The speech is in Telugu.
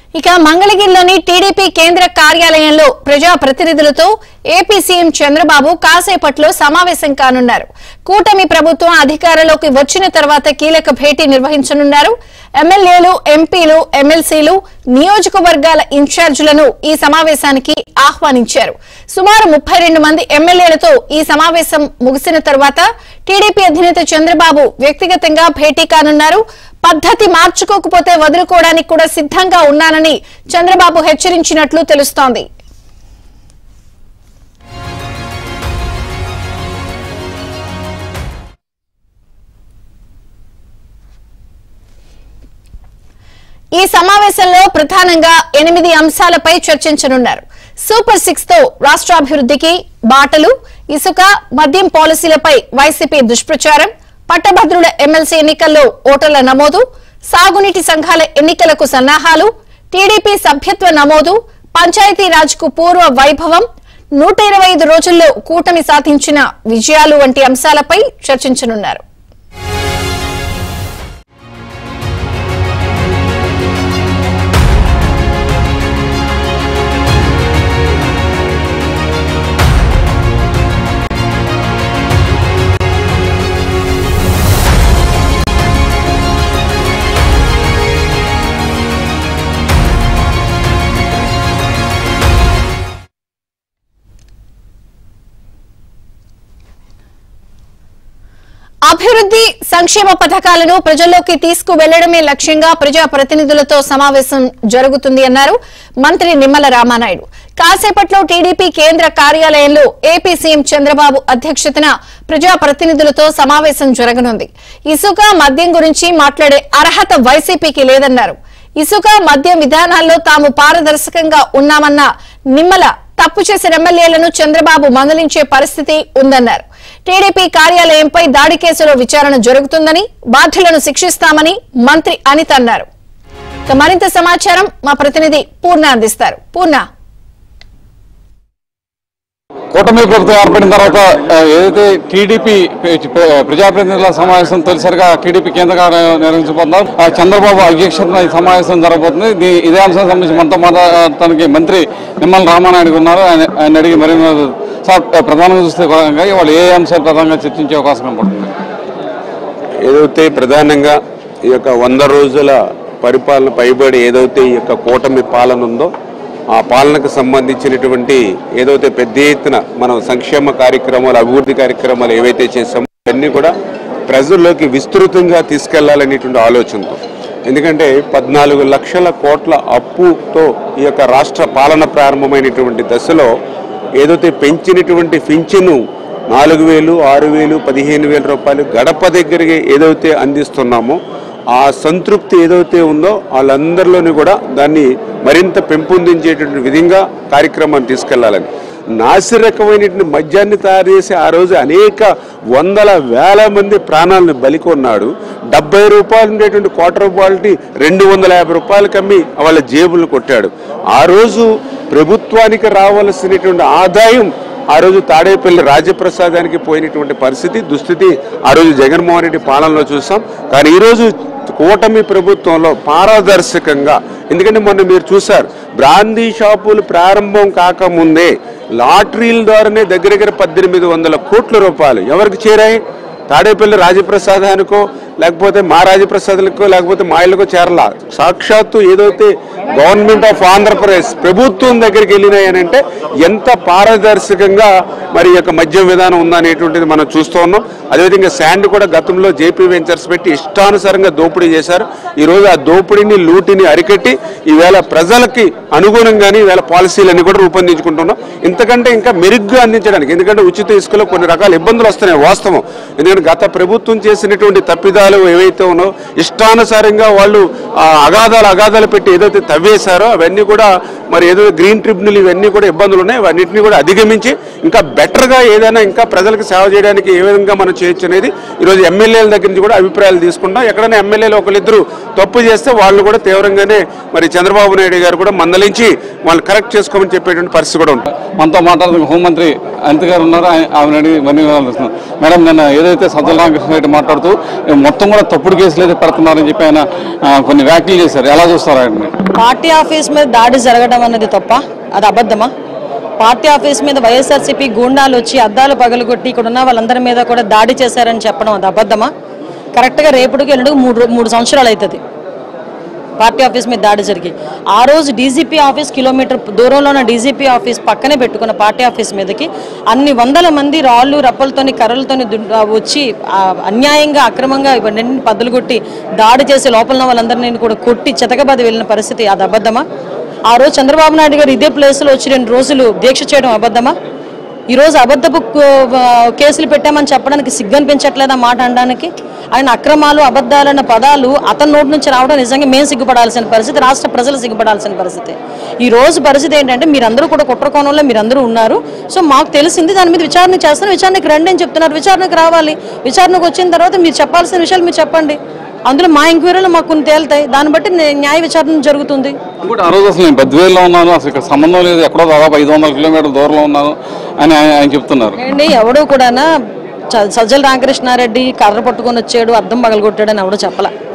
ఇక మంగళగిరిలోని టీడీపీ కేంద్ర కార్యాలయంలో ప్రజా ప్రతినిధులతో ఏపీ సీఎం చంద్రబాబు కాసేపట్లో సమావేశం కానున్నారు కూటమి ప్రభుత్వం అధికారంలోకి వచ్చిన తర్వాత కీలక భేటీ నిర్వహించనున్నారు ఎమ్మెల్యేలు ఎంపీలు ఎమ్మెల్సీలు నియోజకవర్గాల ఇన్ఛార్జీలను ఈ సమావేశానికి ఆహ్వానించారు సుమారు ముప్పై రెండు మంది ఎమ్మెల్యేలతో ఈ సమావేశం ముగిసిన తర్వాత టీడీపీ అధినేత చంద్రబాబు వ్యక్తిగతంగా భేటీ కానున్నారు పద్ధతి మార్చుకోకపోతే వదులుకోవడానికి కూడా సిద్ధంగా ఉన్నానని చంద్రబాబు హెచ్చరించినట్లు తెలుస్తోంది ఈ సమావేశంలో ప్రధానంగా ఎనిమిది అంశాలపై చర్చించనున్నారు సూపర్ సిక్స్ తో రాష్ట్రాభివృద్ధికి బాటలు ఇసుక మద్యం పాలసీలపై వైసీపీ దుష్ప్రచారం పట్టభద్రుల ఎమ్మెల్సీ ఎన్నికల్లో ఓటర్ల నమోదు సాగునీటి సంఘాల ఎన్నికలకు సన్నాహాలు టీడీపీ సభ్యత్వ నమోదు పంచాయతీరాజ్ కు పూర్వ వైభవం నూట ఇరవై ఐదు రోజుల్లో కూటమి సాధించిన విజయాలు వంటి అంశాలపై చర్చించనున్నారు అభివృద్ధి సంక్షేమ పథకాలను ప్రజల్లోకి తీసుకువెళ్లడమే లక్ష్యంగా ప్రజా ప్రతినిధులతో సమావేశం జరుగుతుంది అన్నారు మంత్రి నిమ్మల రామానాయుడు కాసేపట్లో టీడీపీ కేంద్ర కార్యాలయంలో ఏపీ సీఎం చంద్రబాబు అధ్యక్షతన ప్రజా ప్రతినిధులతో సమావేశం జరగనుంది ఇసుక మద్యం గురించి మాట్లాడే అర్హత వైసీపీకి లేదన్నారు ఇసుక మద్యం విధానాల్లో తాము పారదర్శకంగా ఉన్నామన్న నిమ్మల తప్పు చేసిన ఎమ్మెల్యేలను చంద్రబాబు మందలించే పరిస్థితి ఉందన్నారు టీడీపీ కార్యాలయంపై దాడి కేసులో విచారణ జరుగుతుందని బాధ్యులను శిక్షిస్తామని మంత్రి అనిత అన్నారు ఇక మరింత సమాచారం మా ప్రతినిధి పూర్ణ అందిస్తారు పూర్ణ కూటమి ప్రభుత్వం ఏర్పడిన తర్వాత ఆ, ఏదైతే టీడీపీ ప్రజాప్రతినిధుల సమావేశం తొలిసారిగా టీడీపీ కేంద్ర కార్యాలయం నిర్వహించబోతున్నారు ఆ, చంద్రబాబు అధ్యక్షతన ఈ సమావేశం జరగబోతుంది దీ- ఇదే అంశం సంబంధించి మనతో మాట్లాడటానికి మంత్రి నిమ్మల రామానాయుడు ఉన్నారు ఆయన ఆయన అడిగి మరి సార్ ప్రధానంగా చూస్తే భాగంగా వాళ్ళు ఏ అంశాలు ప్రధానంగా చర్చించే అవకాశం కనపడుతుంది ఏదైతే ప్రధానంగా ఈ యొక్క వంద రోజుల పరిపాలన పైబడి ఏదైతే ఈ యొక్క కూటమి పాలన ఉందో ఆ పాలనకు సంబంధించినటువంటి ఏదైతే పెద్ద ఎత్తున మనం సంక్షేమ కార్యక్రమాలు అభివృద్ధి కార్యక్రమాలు ఏవైతే చేసామో అవన్నీ కూడా ప్రజల్లోకి విస్తృతంగా తీసుకెళ్లాలనేటువంటి ఆలోచనతో ఎందుకంటే పద్నాలుగు లక్షల కోట్ల అప్పుతో ఈ యొక్క రాష్ట్ర పాలన ప్రారంభమైనటువంటి దశలో ఏదైతే పెంచినటువంటి పింఛను నాలుగు వేలు ఆరు వేలు పదిహేను వేల రూపాయలు గడప దగ్గరికి ఏదైతే అందిస్తున్నామో ఆ సంతృప్తి ఏదైతే ఉందో వాళ్ళందరిలోని కూడా దాన్ని మరింత పెంపొందించేటువంటి విధంగా కార్యక్రమాన్ని తీసుకెళ్లాలని నాసిరకమైనటువంటి మద్యాన్ని తయారు చేసి ఆ రోజు అనేక వందల వేల మంది ప్రాణాలను బలికొన్నాడు డెబ్బై రూపాయలు ఉండేటువంటి క్వార్టర్ బాల్ని రెండు వందల యాభై రూపాయలకి అమ్మి వాళ్ళ జేబులు కొట్టాడు ఆ రోజు ప్రభుత్వానికి రావాల్సినటువంటి ఆదాయం ఆ రోజు తాడేపల్లి రాజ్యప్రసాదానికి పోయినటువంటి పరిస్థితి దుస్థితి ఆ రోజు జగన్మోహన్ రెడ్డి పాలనలో చూసాం కానీ ఈరోజు కూటమి ప్రభుత్వంలో పారదర్శకంగా ఎందుకంటే మొన్న మీరు చూశారు బ్రాందీ షాపులు ప్రారంభం కాకముందే లాటరీల ద్వారానే దగ్గర దగ్గర పద్దెనిమిది వందల కోట్ల రూపాయలు ఎవరికి చేరాయి తాడేపల్లి రాజప్రసాదానికో లేకపోతే మా రాజప్రసాదులకో లేకపోతే మా ఇళ్ళకో చేరలా సాక్షాత్తు ఏదైతే గవర్నమెంట్ ఆఫ్ ఆంధ్రప్రదేశ్ ప్రభుత్వం దగ్గరికి వెళ్ళినాయనంటే ఎంత పారదర్శకంగా మరి ఈ యొక్క మద్యం విధానం ఉందనేటువంటిది మనం చూస్తూ ఉన్నాం అదేవిధంగా శాండ్ కూడా గతంలో జేపీ వెంచర్స్ పెట్టి ఇష్టానుసారంగా దోపిడీ చేశారు ఈరోజు ఆ దోపిడీని లూటిని అరికట్టి ఈవేళ ప్రజలకి అనుగుణంగానే ఈవేళ పాలసీలన్నీ కూడా రూపొందించుకుంటున్నాం ఇంతకంటే ఇంకా మెరుగ్గా అందించడానికి ఎందుకంటే ఉచిత ఇసుకలో కొన్ని రకాల ఇబ్బందులు వస్తున్నాయి వాస్తవం ఎందుకంటే గత ప్రభుత్వం చేసినటువంటి తప్పిదాలు ఏవైతే ఉన్నాయో ఇష్టానుసారంగా వాళ్ళు ఆ, అగాధాలు అగాధాలు పెట్టి ఏదైతే తవ్వేశారో అవన్నీ కూడా మరి ఏదో గ్రీన్ ట్రిబ్యునల్ ఇవన్నీ కూడా ఇబ్బందులు ఉన్నాయి అవన్నింటినీ కూడా అధిగమించి ఇంకా బెటర్గా ఏదైనా ఇంకా ప్రజలకు సేవ చేయడానికి ఏ విధంగా మనం చేయొచ్చు అనేది ఈరోజు ఎమ్మెల్యేల దగ్గర నుంచి కూడా అభిప్రాయాలు తీసుకుంటాం ఎక్కడైనా ఎమ్మెల్యేలు ఒకరిద్దరు తప్పు చేస్తే వాళ్ళు కూడా తీవ్రంగానే మరి చంద్రబాబు నాయుడు గారు కూడా మందలించి వాళ్ళు కరెక్ట్ చేసుకోమని చెప్పేటువంటి పరిస్థితి కూడా ఉంటుంది మనతో మాట్లాడుతున్న హోంమంత్రి అనిత గారు ఉన్నారు ఆయన- ఆమెను అడిగి మరిన్ని వివరాలు తెలుసుకుందాం. మేడం నిన్న ఏదైతే సజ్జల రామకృష్ణారెడ్డి మాట్లాడుతూ మొత్తం కూడా తప్పుడు కేసులు అయితే పెడుతున్నారని చెప్పి ఆయన ఆ, కొన్ని వ్యాఖ్యలు చేశారు ఎలా చూస్తారు ఆయన పార్టీ ఆఫీస్ మీద దాడి జరగడం అన్నది తప్ప అది అబద్ధమా పార్టీ ఆఫీస్ మీద వైఎస్ఆర్సీపీ గూండాలు వచ్చి అద్దాలు పగలగొట్టి ఇక్కడ ఉన్న వాళ్ళందరి మీద కూడా దాడి చేశారని చెప్పడం అది అబద్ధమా కరెక్ట్గా రేపటికి ఎల్లుడు మూడు రో- మూడు సంవత్సరాలు అవుతుంది పార్టీ ఆఫీస్ మీద దాడి జరిగి ఆ రోజు డీజీపీ ఆఫీస్ కిలోమీటర్ దూరంలో ఉన్న డీజీపీ ఆఫీస్ పక్కనే పెట్టుకున్న పార్టీ ఆఫీస్ మీదకి అన్ని వందల మంది రాళ్ళు రప్పలతోని కర్రలతోని దు- ఆ వచ్చి ఆ అన్యాయంగా అక్రమంగా ఇవన్నీ పద్దులు కొట్టి దాడి చేసి లోపల ఉన్న వాళ్ళందరినీ కూడా కొట్టి చెతకబాది వెళ్ళిన పరిస్థితి అది అబద్ధమా ఆ రోజు చంద్రబాబు నాయుడు గారు ఇదే ప్లేస్లో వచ్చి రెండు రోజులు దీక్ష చేయడం అబద్ధమా ఈరోజు అబద్ధపు ఆ, కేసులు పెట్టామని చెప్పడానికి సిగ్గనిపించట్లేదా మాట అనడానికి ఆయన అక్రమాలు అబద్ధాలన్న పదాలు అతని నోటి నుంచి రావడం నిజంగా మేము సిగ్గుపడాల్సిన పరిస్థితి రాష్ట్ర ప్రజలు సిగ్గుపడాల్సిన పరిస్థితి ఈ రోజు పరిస్థితి ఏంటంటే మీరందరూ కూడా కుట్ర కోణంలో మీరందరూ ఉన్నారు సో మాకు తెలిసింది దాని మీద విచారణ చేస్తాను విచారణకు రండి అని చెప్తున్నారు విచారణకు రావాలి విచారణకు వచ్చిన తర్వాత మీరు చెప్పాల్సిన విషయాలు మీరు చెప్పండి అందులో మా ఎంక్వైరీలో మాకు కొన్ని తేలుతాయి దాన్ని బట్టి న్యా- న్యాయ విచారణ జరుగుతుంది ఇంకోటి ఆ రోజు అసలు నేను బద్వేల్లో ఉన్నాను అసలు ఇక్కడ సంబంధం లేదు ఎక్కడో దాదాపు ఐదు వందల కిలోమీటర్ల దూరంలో ఉన్నాను అని ఆయన ఆయన చెప్తున్నారు ఏంటి ఎవడో కూడా సజ్జల రామకృష్ణారెడ్డి కర్ర పట్టుకొని వచ్చాడు అద్దం పగలగొట్టాడు అని ఎవడో చెప్పలా